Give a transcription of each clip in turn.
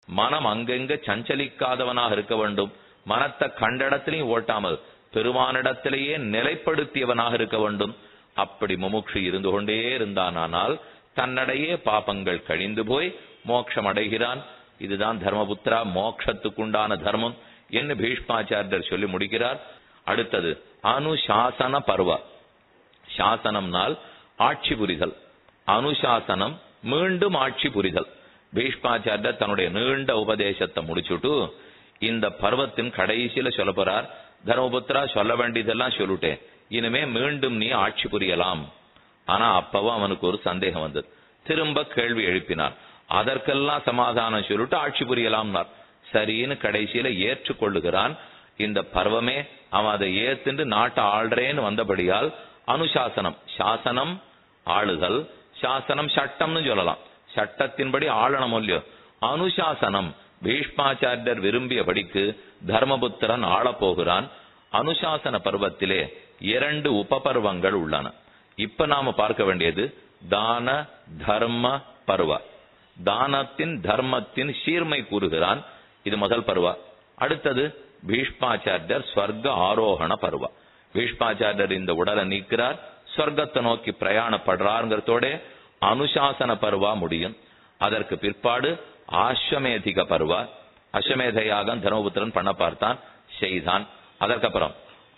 மனம் அங்கெங்க சஞ்சலிக்காதவனாக இருக்க வேண்டும் மனத்தை கண்டடத்திலையும் ஓட்டாமல் பெருமானிடத்திலேயே நிலைப்படுத்தியவனாக இருக்க வேண்டும் அப்படி முமுட்சு இருந்து கொண்டே இருந்தானால் தன்னடையே பாபங்கள் கழிந்து போய் மோட்சம் அடைகிறான் இதுதான் தர்மபுத்திரா மோட்சத்துக்குண்டான தர்மம் என்று பீஷ்மாச்சாரியர் சொல்லி முடிக்கிறார் அடுத்தது அனுசாசன பருவ சாசனம்னால் ஆட்சி புரிதல் அனுசாசனம் மீண்டும் ஆட்சி புரிதல் பீஷ்மாச்சாரியர் தன்னுடைய நீண்ட உபதேசத்தை முடிச்சுட்டு இந்த பருவத்தின் கடைசியில சொல்ல போறார் தர்மபுத்திரா சொல்ல வேண்டியதெல்லாம் சொல்லிட்டேன் இனிமே மீண்டும் நீ ஆட்சி புரியலாம் ஆனா அப்பவும் அவனுக்கு ஒரு சந்தேகம் வந்தது திரும்ப கேள்வி எழுப்பினார் அதற்கெல்லாம் சமாதானம் சொல்லிட்டு ஆட்சி புரியலாம்னார் சரின்னு கடைசியில ஏற்றுக்கொள்ளுகிறான் இந்த பருவமே அவன் அதை ஏத்துண்டு நாட்டை ஆள்றேன்னு வந்தபடியால் அனுசாசனம் சாசனம் ஆளுதல் சாசனம் சட்டம்னு சொல்லலாம் சட்டத்தின்படி ஆளணும் இல்லையோ அனுசாசனம் பீஷ்மாச்சாரியர் விரும்பியபடிக்கு தர்மபுத்திரன் ஆளப் போகிறான் அனுசாசன பருவத்திலே இரண்டு உபபர்வங்கள் உள்ளன இப்ப நாம பார்க்க வேண்டியது தான தர்ம பருவ தானத்தின் தர்மத்தின் சீர்மை கூறுகிறான் இது முதல் பருவ அடுத்தது பீஷ்மாச்சாரியர் ஸ்வர்க ஆரோகண பருவ பீஷ்மாச்சாரியர் இந்த உடலை நீக்கிறார் ஸ்வர்க்கத்தை நோக்கி பிரயாணப்படுறாருங்கிறதோட அனுசாசன பருவா முடியும் அதற்கு பிற்பாடு ஆஸ்வமேதிக பருவா அஸ்வமேத யாகம் தர்மபுத்திரன் பண்ண பார்த்தான் செய்தான் அதற்கப்புறம்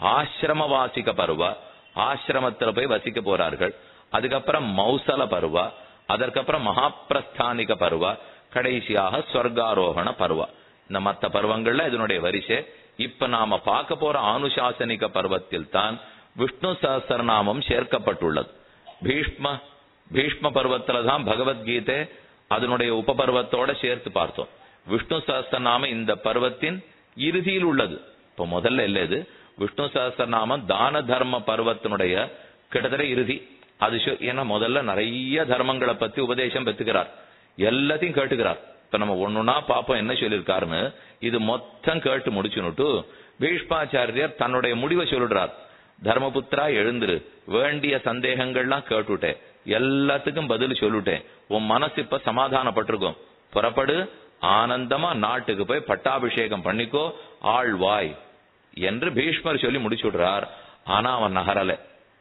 ஆசிரமவாசிக பருவா ஆசிரமத்துல போய் வசிக்க போறார்கள் அதுக்கப்புறம் மௌசல பருவா அதற்கப்புறம் மகாப்பிரஸ்தானிக பருவா கடைசியாக ஸ்வர்காரோகண பருவா இந்த மத்த பருவங்கள்ல இதனுடைய வரிசை இப்ப நாம பார்க்க போற ஆனுசாசனிக பருவத்தில் தான் விஷ்ணு சஹஸ்ரநாமம் சேர்க்கப்பட்டுள்ளது பீஷ்ம பீஷ்ம பருவத்துல தான் பகவத்கீதை அதனுடைய உபபர்வத்தோட சேர்த்து பார்த்தோம் விஷ்ணு சஹஸ்ரநாமம் இந்த பருவத்தின் இறுதியில் உள்ளது இப்ப முதல்ல இல்ல இது விஷ்ணு சஹஸ்ரநாமம் தான தர்ம பருவத்தினுடைய கிட்டத்தட்ட இறுதி அது சொ- ஏன்னா முதல்ல நிறைய தர்மங்களை பத்தி உபதேசம் பெற்றுக்கிறார் எல்லாத்தையும் கேட்டுக்கிறார் இப்ப நம்ம ஒண்ணுனா பாப்போம் என்ன சொல்லியிருக்காருன்னு இது மொத்தம் கேட்டு முடிச்சுனுட்டு பீஷ்மாச்சாரியர் தன்னுடைய முடிவை சொல்லிடுறார் தர்மபுத்திரா எழுந்துரு வேண்டிய சந்தேகங்கள்லாம் கேட்டுட்டேன் எல்லாத்துக்கும் பதில் சொல்லிட்டேன் உன் மனசு இப்ப சமாதானப்பட்டிருக்கும் புறப்படு ஆனந்தமா நாட்டுக்கு போய் பட்டாபிஷேகம் பண்ணிக்கோ ஆழ்வாய் என்று பீஷ்மர் சொல்லி முடிச்சுடுறார் ஆனா அவன் நகரல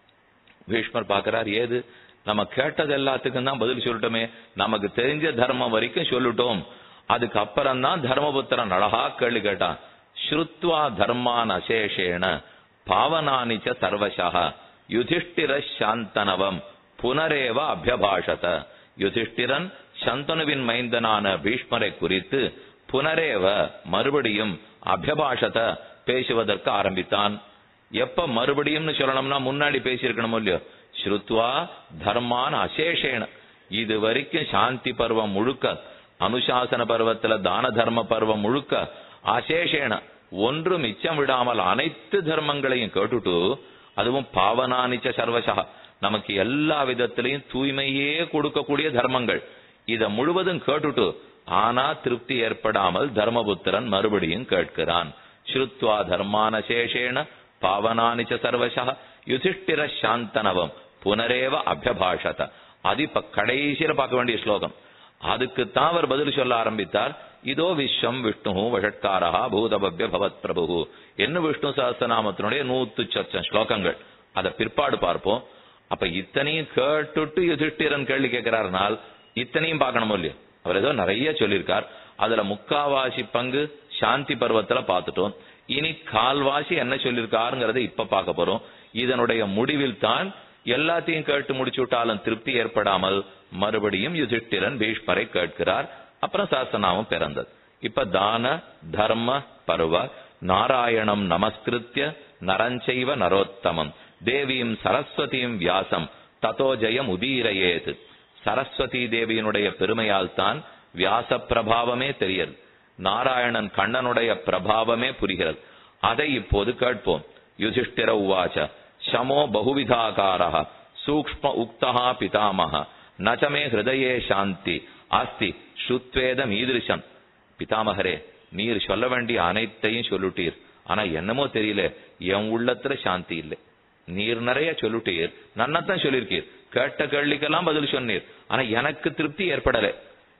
பீஷ்மர் பார்க்கறார் ஏது நம்ம கேட்டது எல்லாத்துக்கும் தான் பதில் சொல்லிட்டோமே நமக்கு தெரிஞ்ச தர்மம் வரைக்கும் சொல்லிட்டோம் அதுக்கு அப்புறம் தான் தர்மபுத்திரன் அழகா கேள்வி கேட்டான் ஸ்ருத்வா தர்மான் அசேஷேன பாவனானிச்ச சர்வசா யுதிஷ்டிர சாந்தனவம் புனரேவ அபியபாஷத யுதிஷ்டிரன் சந்தனுவின் மைந்தனான பீஷ்மரை குறித்து புனரேவ மறுபடியும் அபியபாஷத பேசுவதற்கு ஆரம்பித்தான் எப்ப மறுபடியும்னு சொல்லணும்னா முன்னாடி பேசியிருக்கணும் இல்லையோ ஸ்ருத்வா தர்மான் அசேஷேன இது வரைக்கும் சாந்தி பருவம் முழுக்க அனுசாசன பருவத்துல தான தர்ம பருவம் முழுக்க அசேஷேன ஒன்று மிச்சம் விடாமல் அனைத்து தர்மங்களையும் கேட்டுட்டு அதுவும் பாவனானிச்ச சர்வசா நமக்கு எல்லா விதத்திலையும் தூய்மையே கொடுக்கக்கூடிய தர்மங்கள் இத முழுவதும் கேட்டுட்டு ஆனா திருப்தி ஏற்படாமல் தர்மபுத்திரன் மறுபடியும் கேட்கிறான் ஸ்ருத்வா தர்மானசேஷேன பாவனானி ச சர்வசா யுதிஷ்டிர சாந்தனவம் புனரேவ அபியபாஷத அது இப்ப கடைசியில பார்க்க வேண்டிய ஸ்லோகம் அதுக்குத்தான் அவர் பதில் சொல்ல ஆரம்பித்தார் இதோ விஸ்வம் விஷ்ணு வஷட்காரா பூதபவ்ய பவத் பிரபு என்ன விஷ்ணு சஹஸ்ரநாமத்தினுடைய நூத்து சொச்சம் ஸ்லோகங்கள் அத பிற்பாடு பார்ப்போம் அப்ப இத்தனையும் கேட்டுட்டு யுதிஷ்டிரன் கேள்வி கேட்கிறாருனால் இத்தனையும் பார்க்கணும் இல்லையோ அவர் ஏதோ நிறைய சொல்லியிருக்கார் அதுல முக்காவாசி பங்கு சாந்தி பருவத்துல பார்த்துட்டோம் இனி கால்வாசி என்ன சொல்லியிருக்காருங்கிறத இப்ப பார்க்க போறோம் இதனுடைய முடிவில் தான் எல்லாத்தையும் கேட்டு முடிச்சு விட்டாலும் திருப்தி ஏற்படாமல் மறுபடியும் யுதிஷ்டிரன் பீஷ்மரை கேட்கிறார் அப்புறம் சாஸ்திரநாமம் பிறந்தது இப்ப தான தர்ம பருவ நாராயணம் நமஸ்கிருத்திய நரஞ்சைவ நரோத்தமம் தேவியும் சரஸ்வதியும் வியாசம் ததோ ஜெயம் உதீரயேது சரஸ்வதி தேவியினுடைய பெருமையால் தான் வியாச பிரபாவமே தெரியுது நாராயணன் கண்ணனுடைய பிரபாவமே புரிகிறது அதை இப்போது கேட்போம் யுதிஷ்டிர உவாச்ச சமோ பகுவிதாகாரः சூக்ஷ்ம உக்தா பிதாமக நச்சமே ஹிருதயே சாந்தி ஆஸ்தி ஸ்ருத்வேதம் ஈதிருஷம் பிதாமகரே நீர் சொல்ல வேண்டிய அனைத்தையும் சொல்லிட்டீர் ஆனா என்னமோ தெரியல என் உள்ளத்துல சாந்தி இல்லை நீர் நிறைய சொல்லிட்டீர் நன்னத்தான் சொல்லியிருக்கீர் கேட்ட கேள்விக்கெல்லாம் பதில் சொன்னீர் ஆனா எனக்கு திருப்தி ஏற்படல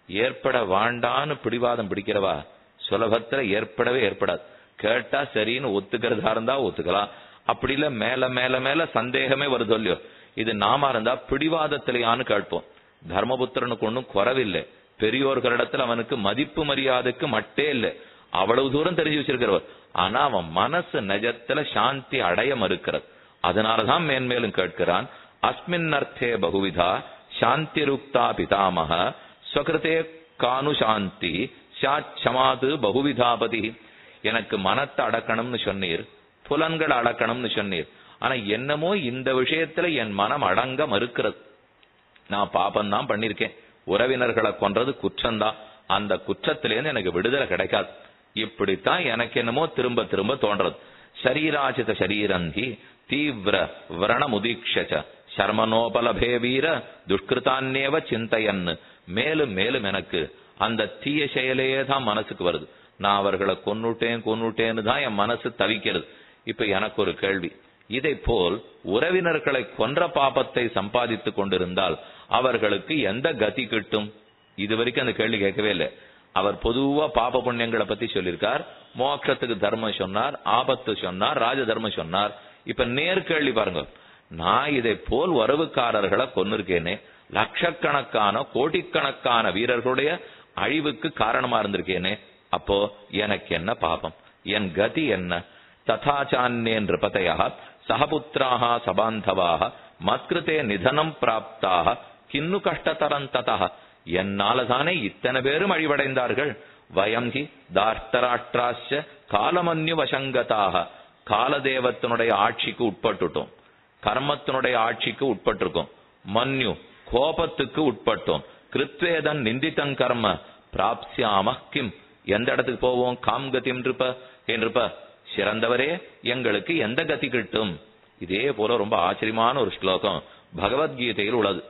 ஏற்பட வாண்டான்னு பிடிவாதம் பிடிக்கிறவா சுலபத்துல ஏற்படவே ஏற்படாது கேட்டா சரின்னு ஒத்துக்கிறதா இருந்தா ஒத்துக்கலாம் அப்படி இல்ல மேல மேல மேல சந்தேகமே வருது இல்லையோ இது நாம இருந்தா பிடிவாதத்திலேயான்னு கேட்போம் தர்மபுத்திரனுக்கு ஒன்றும் குறவில்லை பெரியோர்களிடத்துல அவனுக்கு மதிப்பு மரியாதைக்கு மட்டே இல்லை அவ்வளவு தூரம் தெரிஞ்சு வச்சிருக்கிறவர் ஆனா அவன் மனசு நிஜத்துல சாந்தி அடைய மறுக்கிறது அதனாலதான் மேன்மேலும் கேட்கிறான் அஸ்மின் அர்த்தே பகுவிதா சாந்தி ருக்தா பிதாமக ஸ்வகிருதே கானு சாந்தி சாட்சமாது பகுவிதாபதி எனக்கு மனத்தை அடக்கணும்னு சொன்னீர் புலன்கள் அடக்கணும்னு சொன்னீர் ஆனா என்னமோ இந்த விஷயத்துல என் மனம் அடங்க மறுக்கிறது நான் பாபம் தான் பண்ணிருக்கேன் உறவினர்களை கொன்றது குற்றம்தான் அந்த குற்றத்திலேருந்து எனக்கு விடுதலை கிடைக்காது இப்படித்தான் எனக்கு என்னமோ திரும்ப திரும்ப தோன்றது சரீராச்சித சரீரந்தி தீவிர விரணமுதீட்ச சர்மனோபலபே வீர துஷ்கிருதான்யேவ சிந்தையன் மேலும் மேலும் எனக்கு அந்த தீய செயலையே தான் மனசுக்கு வருது நான் அவர்களை கொன்னுட்டேன் கொன்னுட்டேன்னு தான் என் மனசு தவிக்கிறது இப்ப எனக்கு ஒரு கேள்வி இதை போல் உறவினர்களை கொன்ற பாபத்தை சம்பாதித்துக் கொண்டிருந்தால் அவர்களுக்கு எந்த கதி கிட்டும் இது வரைக்கும் அந்த கேள்வி கேட்கவே இல்லை அவர் பொதுவா பாப புண்ணியங்களை பத்தி சொல்லியிருக்கார் மோட்சத்துக்கு தர்மம் சொன்னார் ஆபத்து சொன்னார் ராஜ தர்மம் சொன்னார் இப்ப நேர்கேள்வி பாருங்க நான் இதை போல் உறவுக்காரர்களை கொன்னிருக்கேனே லட்சக்கணக்கான கோடிக்கணக்கான வீரர்களுடைய அழிவுக்கு காரணமா இருந்திருக்கேனே அப்போ எனக்கு என்ன பாபம் என் கதி என்ன ததாச்சான்னே நிருபதையா சகபுத்திராக சபாந்தவாக மத்கிருத்தே நிதனம் பிராப்தாக கிண்ணு கஷ்டதரம் ததா என்னால தானே இத்தனை பேரும் அழிவடைந்தார்கள் வயம் ஹி தார்த்தராஷ்டிராச்ச காலமன்யு வசங்கதாக காலதேவத்தினுடைய ஆட்சிக்கு உட்பட்டுட்டோம் கர்மத்தினுடைய ஆட்சிக்கு உட்பட்டிருக்கோம் மன்யு கோபத்துக்கு உட்பட்டோம் கிருத்வேதன் நிந்தித்தங் கர்ம பிராப்சியாம கிம் எந்த இடத்துக்கு போவோம் காம் கதிம் இருப்ப என்றிருப்ப சிறந்தவரே எங்களுக்கு எந்த கதி கிட்டும் இதே போல ரொம்ப ஆச்சரியமான ஒரு ஸ்லோகம் பகவத்கீதையில் உள்ளது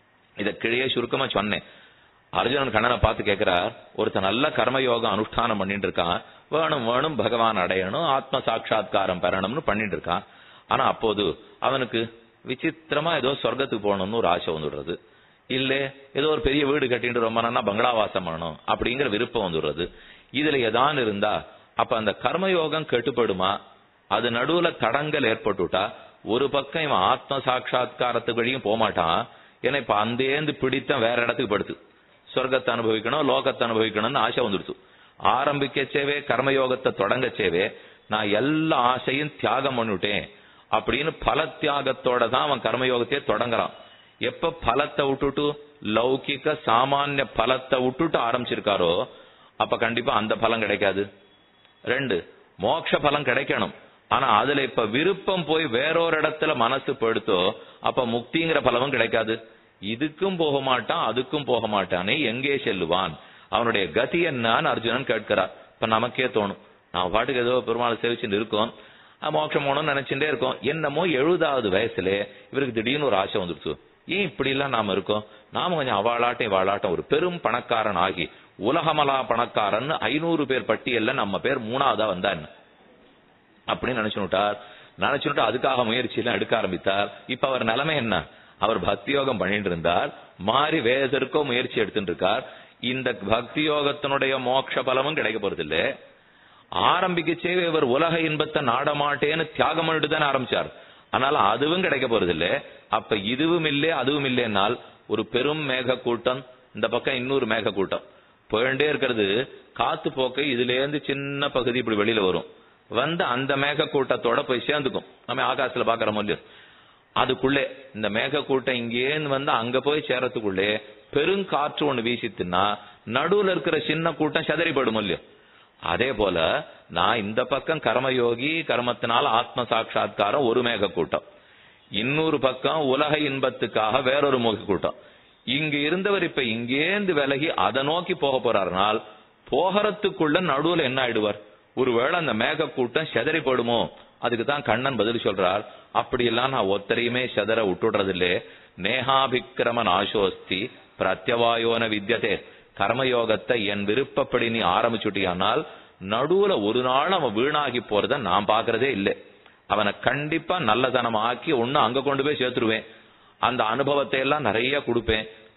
இத கிழியே சுருக்கமா சொன்னேன் அர்ஜுனன் கண்ணனை பார்த்து கேட்கிறார் ஒருத்தன் நல்ல கர்மயோகம் அனுஷ்டானம் பண்ணிட்டு இருக்கான் வேணும் வேணும் பகவான் அடையணும் ஆத்ம சாட்சா்காரம் பெறணும்னு பண்ணிட்டு இருக்கான் ஆனா அப்போது அவனுக்கு விசித்திரமா ஏதோ சொர்க்கத்துக்கு போகணும்னு ஒரு ஆசை வந்துடுறது இல்ல ஏதோ ஒரு பெரிய வீடு கட்டிட்டு ரொம்ப நாளா பங்களாவாசம் பண்ணணும் அப்படிங்கிற விருப்பம் வந்துடுறது இதுல ஏதான் இருந்தா அப்ப அந்த கர்மயோகம் கெட்டுப்படுமா அது நடுவுல தடங்கல் ஏற்பட்டுட்டா ஒரு பக்கம் இவன் ஆத்ம சாட்சா்காரத்துக்கு வழியும் போகமாட்டான் ஏன்னா இப்ப அந்தேந்து பிடித்தம் வேற இடத்துக்கு படுத்து சொர்க்கத்தை அனுபவிக்கணும் லோகத்தை அனுபவிக்கணும்னு ஆசை வந்துடுச்சு ஆரம்பிக்கச்சேவே கர்மயோகத்தை தொடங்கச்சேவே நான் எல்லா ஆசையும் தியாகம் பண்ணிவிட்டேன் அப்படின்னு பல தியாகத்தோட தான் அவன் கர்மயோகத்தையே தொடங்குறான் எப்ப பலத்தை விட்டுட்டு லௌகிக்க சாமானிய பலத்தை விட்டுட்டு ஆரம்பிச்சிருக்காரோ அப்ப கண்டிப்பா அந்த பலம் கிடைக்காது ரெண்டு மோட்ச பலம் கிடைக்கணும் ஆனா அதுல இப்ப விருப்பம் போய் வேறொரு இடத்துல மனசு படுத்தோ அப்ப முக்திங்கிற பலமும் கிடைக்காது இதுக்கும் போக மாட்டான் அதுக்கும் போக மாட்டானே எங்கே செல்லுவான் அவனுடைய கதி என்னன்னு அர்ஜுனன் கேட்கிறார் இப்ப நமக்கே தோணும் நான் பாட்டுக்கு ஏதோ பெருமாளை சேவிச்சுட்டு இருக்கோம் அஹ் மோட்சம் போகணும்னு நினைச்சுட்டே இருக்கோம் என்னமோ எழுபதாவது வயசுல இவருக்கு திடீர்னு ஒரு ஆசை வந்துருச்சு ஏன் இப்படி எல்லாம் நாம இருக்கோம் நாம கொஞ்சம் அவாளாட்டம் வாழாட்டம் ஒரு பெரும் பணக்காரன் ஆகி உலகமலா பணக்காரன் ஐநூறு பேர் பட்டியல்ல நம்ம பேர் மூணாவதா வந்தா என்ன அப்படின்னு நினைச்சுட்டார் நினைச்சுட்டு அதுக்காக முயற்சி எல்லாம் எடுக்க ஆரம்பித்தார் இப்ப அவர் நிலைமை என்ன அவர் பக்தி யோகம் பண்ணிட்டு இருந்தார் மாறி வேதற்கோ முயற்சி எடுத்துட்டு இருக்கார் இந்த பக்தி யோகத்தினுடைய மோட்ச பலமும் கிடைக்க போறது இல்ல ஆரம்பிக்கச்சே இவர் உலக இன்பத்தை நாடமாட்டேன்னு தியாகம் பண்ணிட்டு தானே ஆரம்பிச்சார் அதனால அதுவும் கிடைக்க போறது இல்ல அப்ப இதுவும் இல்லே அதுவும் இல்லைன்னால் ஒரு பெரும் மேக கூட்டம் இந்த பக்கம் இன்னொரு மேக கூட்டம் போயிட்டே இருக்கிறது காத்து போக்க இதுல இருந்து சின்ன பகுதி இப்படி வெளியில வரும் வந்து அந்த மேக கூட்டத்தோட போய் சேர்ந்துக்கும் நம்ம ஆகாசத்துல பாக்குற மாதிரி அதுக்குள்ளே இந்த மேக கூட்டம் இங்கேன்னு வந்து அங்க போய் சேரத்துக்குள்ளே பெருங்காற்று ஒண்ணு வீசித்துன்னா நடுவுல இருக்கிற சின்ன கூட்டம் செதறிப்படும் இல்லையோ அதே போல நான் இந்த பக்கம் கர்மயோகி கர்மத்தினால ஆத்ம சாட்சா்காரம் ஒரு மேக கூட்டம் இன்னொரு பக்கம் உலக இன்பத்துக்காக வேறொரு முக கூட்டம் இங்க இருந்தவர் இப்ப இங்கேந்து விலகி அதை நோக்கி போக போறாருனால் போகிறதுக்குள்ள நடுவுல என்ன ஆயிடுவார் ஒருவேளை அந்த மேக கூட்டம் செதறி போடுமோ அதுக்கு தான் கண்ணன் பதில் சொல்றார் அப்படியெல்லாம் நான் ஒத்தரையுமே செதற விட்டுடுறது இல்லே நேஹாபிக்கிரம நாசோஸ்தி பிரத்யவாயோன வித்தியதே கர்மயோகத்தை என் விருப்பப்படி நீ ஆரம்பிச்சுட்டியானால் நடுவுல ஒரு நாள் அவன் வீணாகி போறத நான் பாக்குறதே இல்லை அவனை கண்டிப்பா நல்லதனம் ஆக்கி ஒண்ணு அங்க கொண்டு போய் சேர்த்துருவேன் அந்த அனுபவத்தை எல்லாம் நிறைய கொடுப்பேன்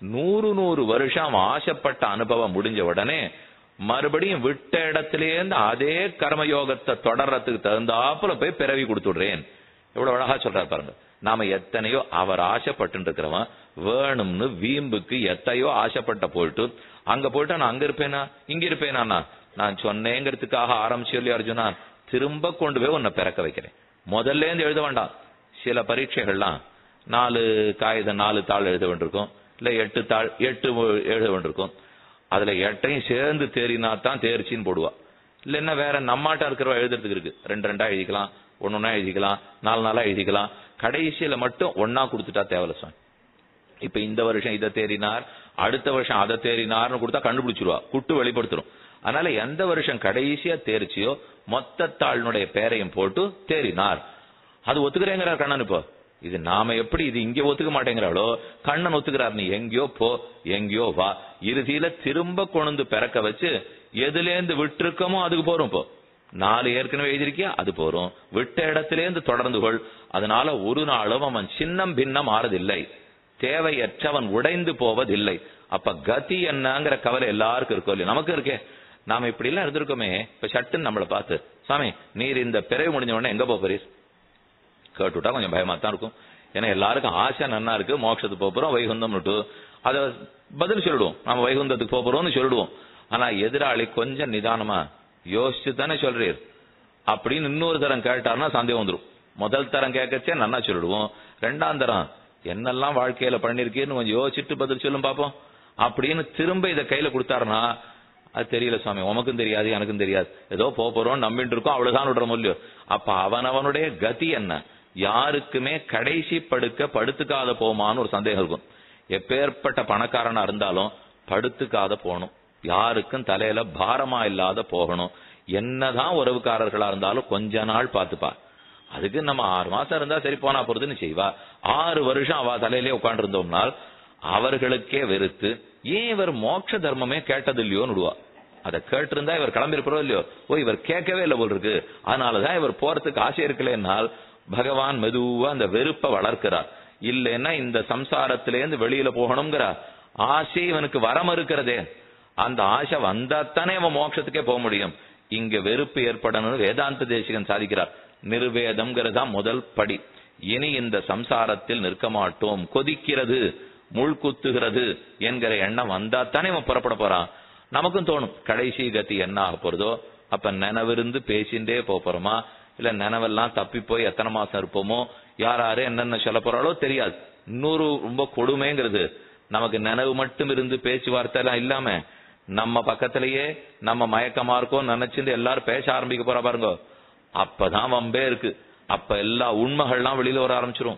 நூறு நூறு வருஷம் அவன் ஆசைப்பட்ட அனுபவம் முடிஞ்ச உடனே மறுபடியும் விட்ட இடத்திலேருந்து அதே கர்மயோகத்தை தொடர்றதுக்கு தகுந்தாப்புல போய் பிறவி கொடுத்துடுறேன் எவ்வளவு அழகா சொல்றாரு பாருங்க நாம எத்தனையோ அவர் ஆசைப்பட்டு இருக்கிறவன் வேணும்னு வீம்புக்கு எத்தையோ ஆசைப்பட்ட போயிட்டு அங்க போயிட்டு நான் அங்க இருப்பேனா இங்க இருப்பேனா நான் நான் சொன்னேங்கிறதுக்காக ஆரம்பிச்சு இல்லையா அர்ஜுனா திரும்ப கொண்டு போய் உன்னை பிறக்க வைக்கிறேன் முதல்ல இருந்து எழுத வேண்டாம் சில பரீட்சைகள்லாம் நாலு காகிதம் நாலு தாள் எழுத வேண்டியிருக்கும் இல்ல எட்டு தாள் எட்டு எழுத வேண்டியிருக்கும் அதுல எட்டையும் சேர்ந்து தேறினா தான் தேர்ச்சின்னு போடுவா இல்லைன்னா வேற நம்மாட்டா இருக்கிறவ எழுதுறதுக்கு இருக்கு ரெண்டு ரெண்டா எழுதிக்கலாம் ஒன்னு ஒன்னா எழுதிக்கலாம் நாலு நாளா எழுதிக்கலாம் கடைசியில மட்டும் ஒன்னா கொடுத்துட்டா தேவல சுவாமி இப்ப இந்த வருஷம் இதை தேறினார் அடுத்த வருஷம் அதை தேறினார்னு கொடுத்தா கண்டுபிடிச்சிருவா குட்டு வெளிப்படுத்திடும் அதனால எந்த வருஷம் கடைசியா தேர்ச்சியோ மொத்த தாளினுடைய பேரையும் போட்டு தேறினார் அது ஒத்துக்கிறேங்கிறார் கண்ணன் இப்போ இது நாம எப்படி இது இங்க ஒத்துக்க மாட்டேங்கிறாளோ கண்ணன் ஒத்துக்கிறார் நீ எங்கேயோ போ எங்கேயோ வா இறுதியில திரும்ப கொண்டு பிறக்க வச்சு எதுலேருந்து விட்டுருக்கமோ அதுக்கு போறோம் இப்போ நாலு ஏற்கனவே எழுதிருக்கியா அது போறோம் விட்ட இடத்திலேருந்து தொடர்ந்து கொள் அதனால ஒரு நாளும் அவன் சின்னம் பின்னம் ஆறதில்லை தேவையற்றவன் உடைந்து போவதில்லை அப்ப கதி என்னங்கிற கவலை எல்லாருக்கும் இருக்கும் இல்லையா நமக்கு இருக்கே நாம இப்படி எல்லாம் இருந்திருக்கோமே இப்ப சட்டுன்னு நம்மளை பார்த்து சாமி நீர் இந்த பிறவி முடிஞ்ச உடனே எங்க போறீர் கேட்டுவிட்டா கொஞ்சம் பயமா தான் இருக்கும் ஏன்னா எல்லாருக்கும் ஆசை நன்னா இருக்கு மோட்சத்துக்கு போறோம் வைகுந்தம் அத பதில் சொல்லிடுவோம் நம்ம வைகுந்தத்துக்கு போறோம்னு சொல்லிடுவோம் ஆனா எதிராளி கொஞ்சம் நிதானமா யோசிச்சு தானே சொல்றீர் அப்படின்னு இன்னொரு தரம் கேட்டார்னா சந்தேகம் வந்துடும் முதல் தரம் கேட்கச்சே நன்னா சொல்லிடுவோம் ரெண்டாம் தரம் என்னெல்லாம் வாழ்க்கையில பண்ணிருக்கீன்னு கொஞ்சம் யோசிச்சுட்டு பதில் சொல்லும் பாப்போம் அப்படின்னு திரும்ப இதை கையில கொடுத்தாருன்னா அது தெரியல சுவாமி உமக்கும் தெரியாது எனக்கும் தெரியாது ஏதோ போக போறோம் நம்பிட்டு இருக்கோம் அவ்வளவுதான் விடுற முடியும் அப்ப அவனவனுடைய கதி என்ன யாருக்குமே கடைசி படுக்க படுத்துக்காத போமான்னு ஒரு சந்தேகம் இருக்கும் எப்பேற்பட்ட பணக்காரனா இருந்தாலும் படுத்துக்காத போகணும் யாருக்கும் தலையில பாரமா இல்லாத போகணும் என்னதான் உறவுக்காரர்களா இருந்தாலும் கொஞ்ச நாள் பார்த்துப்பா அதுக்கு நம்ம ஆறு மாசம் இருந்தா சரி போனா போறதுன்னு செய்வா ஆறு வருஷம் அவ தலையிலே உட்காந்து இருந்தோம்னால் அவர்களுக்கே வெறுத்து ஏன் இவர் மோட்ச தர்மமே கேட்டது இல்லையோன்னு விடுவா அதை கேட்டிருந்தா இவர் கிளம்பிருக்கிறோ இல்லையோ ஓ இவர் கேட்கவே இல்லை போல் இருக்கு அதனாலதான் இவர் போறதுக்கு ஆசை இருக்கலன்னால் பகவான் மெதுவா அந்த வெறுப்பை வளர்க்கிறார் இல்லைன்னா இந்த சம்சாரத்திலேருந்து வெளியில போகணுங்கிற ஆசை இவனுக்கு வரம் இருக்கிறதே அந்த ஆசை வந்தாத்தானே அவன் மோட்சத்துக்கே போக முடியும் இங்க வெறுப்பு ஏற்படணும்னு வேதாந்த தேசிகன் சாதிக்கிறார் நிர்வேதம்ங்கிறதா முதல் படி இனி இந்த சம்சாரத்தில் நிற்க மாட்டோம் கொதிக்கிறது முள் குத்துகிறது என்கிற எண்ணம் வந்தாத்தானே அவன் புறப்பட போறான் நமக்கும் தோணும் கடைசி கதி என்ன ஆக போறதோ அப்ப நினைவிருந்து பேசிண்டே போறோமா இல்ல நினைவெல்லாம் தப்பி போய் எத்தனை மாசம் இருப்போமோ யார் யாரு என்னென்ன சொல்ல போறாளோ தெரியாது இன்னொரு ரொம்ப கொடுமைங்கிறது நமக்கு நினைவு மட்டும் இருந்து பேச்சுவார்த்தை எல்லாம் இல்லாம நம்ம பக்கத்திலேயே நம்ம மயக்கமா இருக்கோம் நினைச்சிருந்து எல்லாரும் பேச ஆரம்பிக்க போறா பாருங்க அப்பதான் வம்பே இருக்கு அப்ப எல்லா உண்மைகள்லாம் வெளியில வர ஆரம்பிச்சிரும்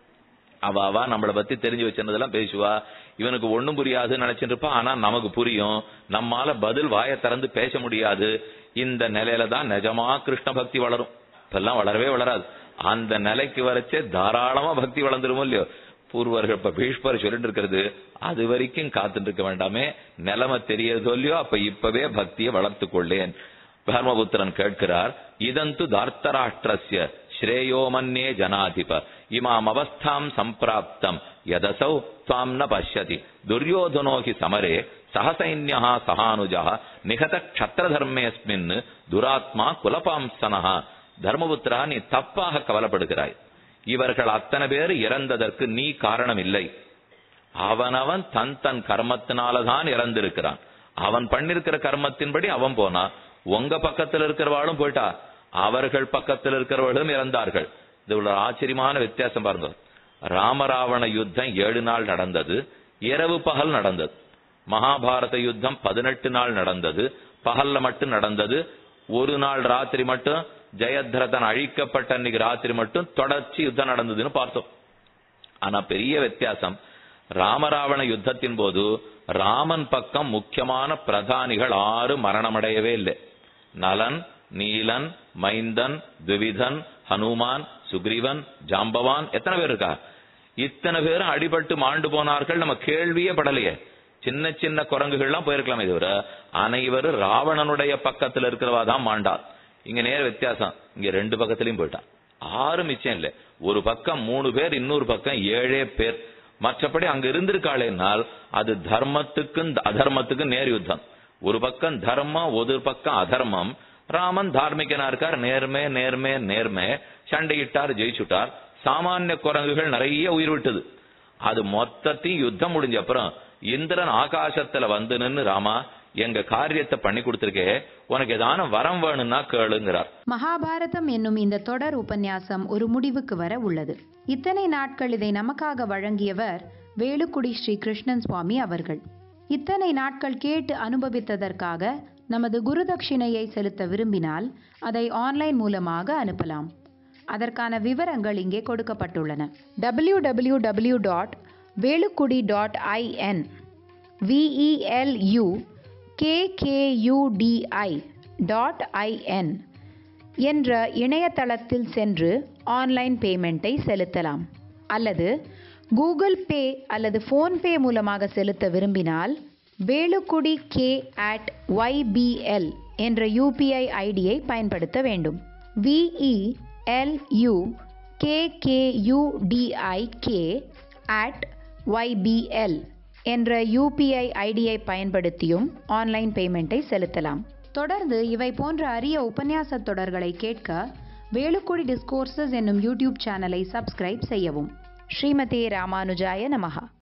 அவ அவ நம்மளை பத்தி தெரிஞ்சு வச்சிருந்ததெல்லாம் பேசுவா இவனுக்கு ஒண்ணும் புரியாதுன்னு நினைச்சிட்டு இருப்பா ஆனா நமக்கு புரியும் நம்மால பதில் வாய திறந்து பேச முடியாது இந்த நிலையில தான் நிஜமா கிருஷ்ண பக்தி வளரும் இப்பெல்லாம் வளரவே வளராது அந்த நிலைக்கு வரைச்சே தாராளமா பக்தி வளர்ந்துருமோ இல்லையோ பூர்வர்கள் இப்ப பீஷ்மர் சொல்லிட்டு இருக்கிறது அது வரைக்கும் காத்துட்டு இருக்க வேண்டாமே நிலைமை தெரியதோ இல்லையோ அப்ப இப்பவே பக்தியை வளர்த்து கொள்ளேன் தர்மபுத்திரன் கேட்கிறார் இதந்து தார்த்தராஷ்டிரஸ்ய ஸ்ரேயோ மன்னே ஜனாதிப இமாம் அவஸ்தாம் சம்பிராப்தம் யதசௌ துவாம் ந பஷ்யதி துரியோதனோ ஹி சமரே சகசைன்யா சகானுஜா நிகத க்ஷத்ரதர்மேஸ்மின் துராத்மா குலபாம்சனஹ தர்மபுத்திரா நீ தப்பாக கவலைப்படுகிறாய் இவர்கள் அத்தனை பேர் இறந்ததற்கு நீ காரணம் இல்லை அவனவன் தன் தன் கர்மத்தினாலதான் இறந்திருக்கிறான் அவன் பண்ணிருக்கிற கர்மத்தின்படி அவன் போனா உங்க பக்கத்துல இருக்கிறவாளும் போயிட்டா அவர்கள் பக்கத்தில் இருக்கிறவர்களும் இறந்தார்கள் இது ஒரு ஆச்சரியமான வித்தியாசம் பாருங்க ராமராவண யுத்தம் ஏழு நாள் நடந்தது இரவு பகல் நடந்தது மகாபாரத யுத்தம் பதினெட்டு நாள் நடந்தது பகல்ல மட்டும் நடந்தது ஒரு நாள் ராத்திரி மட்டும் ஜெயத்ரதன் அழிக்கப்பட்ட அன்னைக்கு ராத்திரி மட்டும் தொடர்ச்சி யுத்தம் நடந்ததுன்னு பார்த்தோம் ஆனா பெரிய வித்தியாசம் ராமராவண யுத்தத்தின் போது ராமன் பக்கம் முக்கியமான பிரதானிகள் ஆறு மரணமடையவே இல்லை நலன் நீலன் மைந்தன் துவிதன் ஹனுமான் சுக்ரீவன் ஜாம்பவான் எத்தனை பேர் இருக்கா இத்தனை பேரும் அடிபட்டு மாண்டு போனார்கள் நம்ம கேள்வியே படலையே சின்ன சின்ன குரங்குகள்லாம் போயிருக்கலாமே தவிர அனைவரும் ராவணனுடைய பக்கத்துல இருக்கிறவா தான் மாண்டார் இங்க நேர வித்தியாசம் இங்க ரெண்டு பக்கத்திலயும் போயிட்டான் ஆறு மிச்சம் இல்ல ஒரு பக்கம் மூணு பேர் இன்னொரு பக்கம் ஏழே பேர் மற்றபடி அங்க இருந்திருக்காளேனால் அது தர்மத்துக்கும் அதர்மத்துக்கும் நேர் யுத்தம் ஒரு பக்கம் தர்மம் ஒரு பக்கம் அதர்மம் ராமன் தார்மிகனா இருக்கார் நேர்மை நேர்மை நேர்மை சண்டையிட்டார் ஜெயிச்சுட்டார் சாமானிய குரங்குகள் நிறைய உயிர் விட்டது அது மொத்தத்தையும் யுத்தம் முடிஞ்ச அப்புறம் இந்திரன் ஆகாசத்துல வந்து நின்னு ராமா எங்க காரியத்தை பண்ணி கொடுத்திருக்கே உனக்கு ஏதான வரம் வேணும்னா கேளுங்கிறார் மகாபாரதம் என்னும் இந்த தொடர் உபன்யாசம் ஒரு முடிவுக்கு வர உள்ளது இத்தனை நாட்கள் இதை நமக்காக வழங்கியவர் வேலுக்குடி ஸ்ரீ கிருஷ்ணன் சுவாமி அவர்கள் இத்தனை நாட்கள் கேட்டு அனுபவித்ததற்காக நமது குருதட்சிணையை செலுத்த விரும்பினால் அதை ஆன்லைன் மூலமாக அனுப்பலாம் அதற்கான விவரங்கள் இங்கே கொடுக்கப்பட்டுள்ளன W W W dot Velukkudi dot IN VELU KKUDI dot IN என்ற இணையதளத்தில் சென்று ஆன்லைன் பேமெண்ட்டை செலுத்தலாம் அல்லது கூகுள் பே அல்லது ஃபோன்பே மூலமாக செலுத்த விரும்பினால் வேலுக்குடி கே அட் ஒய்பிஎல் என்ற யூபிஐ ஐடியை பயன்படுத்த வேண்டும் VELU KKUDI K at YBL என்ற யூபிஐ ஐடியை பயன்படுத்தியும் ஆன்லைன் பேமெண்ட்டை செலுத்தலாம் தொடர்ந்து இவை போன்ற அரிய உபன்யாச தொடர்களை கேட்க வேலுக்குடி டிஸ்கோர்சஸ் என்னும் யூடியூப் சேனலை சப்ஸ்கிரைப் செய்யவும் ஸ்ரீமதே ராமானுஜாய நமஹா